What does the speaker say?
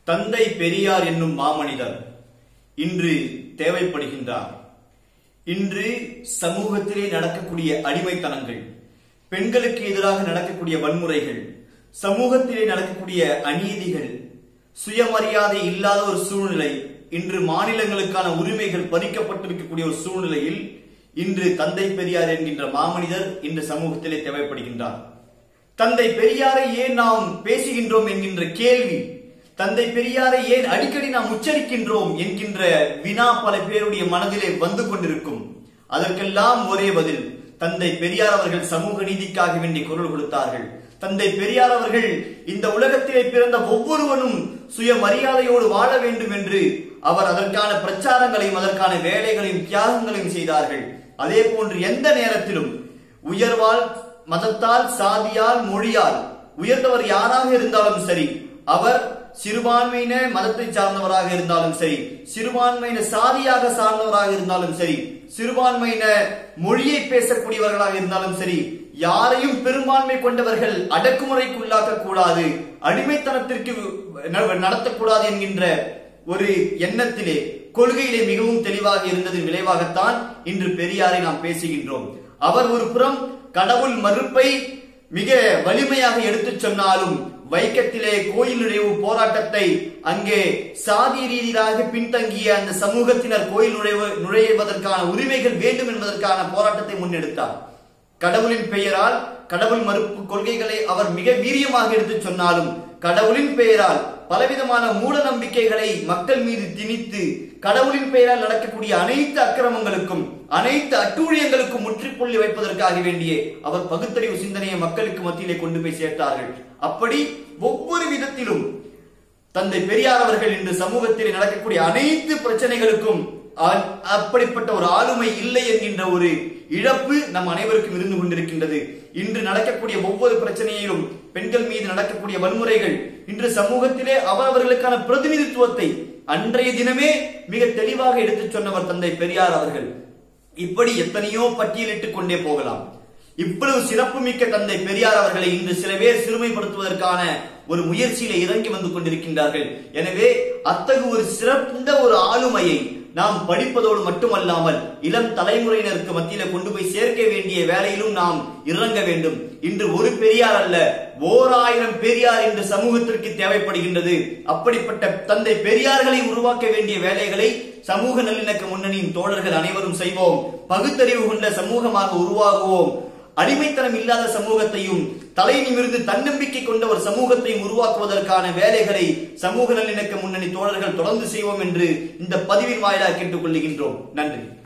தந்தை பெரியார் என்னும் மாமனிதர் இன்று தேவைப்படுகின்றார் இன்று சமூகத்திலே நடக்கக்கூடிய அடிமைத்தனங்கள் பெண்களுக்கு எதிராக நடக்கக்கூடிய வன்முறைகள் சமூகத்திலே நடக்கக்கூடிய அநீதிகள் சுயமரியாதை இல்லாத ஒரு சூழ்நிலை இன்று மாநிலங்களுக்கான உரிமைகள் பறிக்கப்பட்டிருக்கக்கூடிய ஒரு சூழ்நிலையில் இன்று தந்தை பெரியார் என்கின்ற மாமனிதர் இன்று சமூகத்திலே தேவைப்படுகின்றார் தந்தை பெரியாரை ஏன் நாம் பேசுகின்றோம் என்கின்ற கேள்வி தந்தை பெரியாரை ஏன் அடிக்கடி நாம் உச்சரிக்கின்றோம் என்கின்ற வினா பல பேருடைய மனதிலே வந்து கொண்டிருக்கும் அதற்கெல்லாம் ஒரே பதில் தந்தை பெரியார் அவர்கள் சமூக நீதிக்காக வேண்டி குரல் கொடுத்தார்கள் தந்தை பெரியார் அவர்கள் இந்த உலகத்திலே பிறந்த ஒவ்வொருவனும் சுயமரியாதையோடு வாழ வேண்டும் என்று அவர் அதற்கான பிரச்சாரங்களையும் அதற்கான வேலைகளையும் தியாகங்களையும் செய்தார்கள் அதே போன்று எந்த நேரத்திலும் உயர்வால் மதத்தால் சாதியால் மொழியால் உயர்ந்தவர் யாராக இருந்தாலும் சரி அவர் சிறுபான்மையின மதத்தை சார்ந்தவராக இருந்தாலும் சரி சிறுபான்மையின சாதியாக சார்ந்தவராக இருந்தாலும் சரி சிறுபான்மையின மொழியை பேசக்கூடியவர்களாக இருந்தாலும் சரி யாரையும் பெரும்பான்மை கொண்டவர்கள் அடக்குமுறைக்குள்ளாக்க கூடாது அடிமைத்தனத்திற்கு நடத்தக்கூடாது என்கின்ற ஒரு எண்ணத்திலே கொள்கையிலே மிகவும் தெளிவாக இருந்ததன் விளைவாகத்தான் இன்று பெரியாரை நாம் பேசுகின்றோம் அவர் ஒரு புறம் கடவுள் மறுப்பை மிக வலிமையாக எடுத்துச் சொன்னாலும் வைக்கத்திலே கோயில் நுழைவு போராட்டத்தை அங்கே சாதி ரீதியாக பின்தங்கிய அந்த சமூகத்தினர் கோயில் நுழைவு நுழைவதற்கான உரிமைகள் வேண்டும் என்பதற்கான போராட்டத்தை முன்னெடுத்தார் கடவுளின் பெயரால் கடவுள் மறுப்பு கொள்கைகளை அவர் மிக வீரியமாக எடுத்துச் சொன்னாலும் கடவுளின் பெயரால் பலவிதமான மூட நம்பிக்கைகளை மக்கள் மீது திணித்து கடவுளின் பெயரால் நடக்கக்கூடிய அனைத்து அக்கிரமங்களுக்கும் அனைத்து அட்டூழியங்களுக்கும் முற்றுப்புள்ளி வைப்பதற்காக வேண்டியே அவர் பகுத்தறிவு சிந்தனையை மக்களுக்கு மத்தியிலே கொண்டு போய் சேர்த்தார்கள் அப்படி ஒவ்வொரு விதத்திலும் தந்தை பெரியார் அவர்கள் இன்று சமூகத்தில் நடக்கக்கூடிய அனைத்து பிரச்சனைகளுக்கும் அப்படிப்பட்ட ஒரு ஆளுமை இல்லை என்கின்ற ஒரு இழப்பு நம் அனைவருக்கும் இருந்து கொண்டிருக்கின்றது இன்று நடக்கக்கூடிய ஒவ்வொரு பிரச்சனையிலும் பெண்கள் மீது நடக்கக்கூடிய வன்முறைகள் இன்று சமூகத்திலே அவரவர்களுக்கான பிரதிநிதித்துவத்தை அன்றைய தினமே மிக தெளிவாக எடுத்துச் சொன்னவர் தந்தை பெரியார் அவர்கள் இப்படி எத்தனையோ பட்டியலிட்டுக் கொண்டே போகலாம் இவ்வளவு சிறப்புமிக்க தந்தை பெரியார் அவர்களை இன்று சில பேர் சிறுமைப்படுத்துவதற்கான ஒரு முயற்சியில இறங்கி வந்து கொண்டிருக்கின்றார்கள் எனவே அத்தகு ஒரு சிறந்த ஒரு ஆளுமையை நாம் படிப்பதோடு மட்டுமல்லாமல் இளம் தலைமுறையினருக்கு மத்தியில கொண்டு போய் சேர்க்க வேண்டிய வேலையிலும் நாம் இறங்க வேண்டும் இன்று ஒரு பெரியார் அல்ல ஓர் ஆயிரம் பெரியார் இன்று சமூகத்திற்கு தேவைப்படுகின்றது அப்படிப்பட்ட தந்தை பெரியார்களை உருவாக்க வேண்டிய வேலைகளை சமூக நல்லிணக்க முன்னணியின் தோழர்கள் அனைவரும் செய்வோம் பகுத்தறிவு கொண்ட சமூகமாக உருவாகுவோம் அடிமைத்தனம் இல்லாத சமூகத்தையும் தலை நிமிர்ந்து தன்னம்பிக்கை கொண்ட ஒரு சமூகத்தையும் உருவாக்குவதற்கான வேலைகளை சமூக நல்லிணக்க முன்னணி தோழர்கள் தொடர்ந்து செய்வோம் என்று இந்த பதிவின் வாயிலாக கேட்டுக்கொள்கின்றோம் நன்றி